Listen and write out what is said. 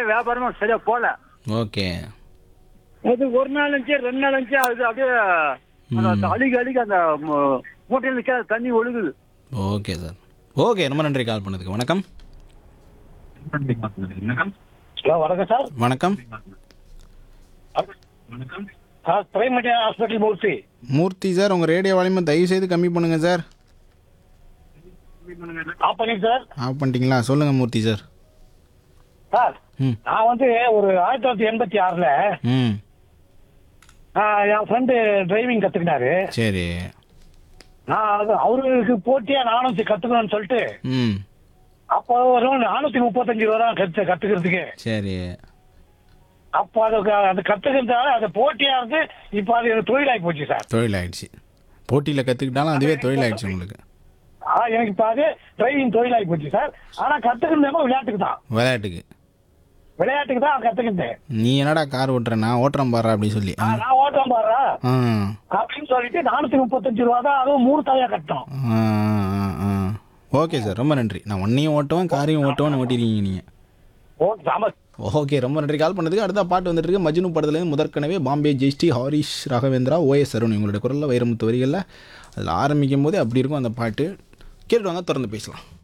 வியாபாரமும் சரியா போல ஓகே அது ஒரு நாள் இருந்துச்சு ரெண்டு நாள் இருந்துச்சு அது அப்படியே அந்த அழுகி அழுகி அந்த மு- மூட்டையில நிக்க தண்ணி ஒழுகுது ஓகே சார் ஓகே ரொம்ப நன்றி கால் பண்ணதுக்கு வணக்கம் ஹலோ வணக்கம் சார் வணக்கம் sir primary hospital Murthy Murthy sir உங்கள் ரேடியோ வால்யூமை தயவு செய்து கம்மி பண்ணுங்க சார் ஆஃப் பண்ணி சார் ஆஃப் பண்ணிட்டீங்களா சொல்லுங்கள் மூர்த்தி சார் சார் ம் நான் வந்து ஒரு ஆயிரத்தி தொள்ளாயிரத்தி எண்பத்தி ஆறுல ம் ஆஹ், என் ஃப்ரெண்டு டிரைவிங் கத்துக்கினாரு சரி நான் அது அவருக்கு போட்டியா நானும் சரி கத்துக்கணும்னு சொல்லிட்டு ம் அப்போ ஒரு நானூத்தி முப்பத்தஞ்சு ரூபா தான் கத்து கத்துக்கிறதுக்கு சரி அப்போ அது அது கத்துக்கிறதால அது போட்டியா இருந்து இப்போ அது எனக்கு தொழிலாகி போச்சு சார் தொழில் ஆயிடுச்சு போட்டியில் கற்றுக்கிட்டாலும் அதுவே தொழில் ஆயிடுச்சு உங்களுக்கு ஆ எனக்கு இப்போ அது டிரைவிங் தொழிலாகி போச்சு சார் ஆனா கத்துக்கிறதேமோ விளையாட்டுக்கு தான் விளையாட்டுக்கு விளையாட்டுக்கு தான் கத்துக்கிட்டேன் நீ என்னடா கார் ஓட்டுற நான் ஓட்டுறேன் பாரு அப்படின்னு சொல்லி ஆ, நான் ஓட்டம் பாடுறா ஆ அப்படின்னு சொல்லிட்டு நானூத்தி முப்பத்தஞ்சு ரூபா தான் அதுவும் மூணு தாயா கட்டணும் ஆ, ஆ, ஆ. ஓகே சார் ரொம்ப நன்றி நான் ஒன்னையும் ஓட்டுவேன் காரையும் ஓட்டுவேன்னு ஓட்டிருக்கீங்க நீங்கள் ஓகே சாம ஓகே ரொம்ப நன்றி கால் பண்ணதுக்கு அடுத்த பாட்டு வந்துட்டு இருக்கு மஜ்னு படத்துலேருந்து முதற்கனவே பாம்பே ஜெயஸ்ரீ ஹாரிஷ் ராகவேந்திரா ஓஎஸ் அருண் இவங்களுடைய குரலில் வைரமுத்து வரிகளில் அதில் ஆரம்பிக்கும் போதே அப்படி இருக்கும் அந்த பாட்டு கேட்டுவாங்க திறந்து பேசலாம்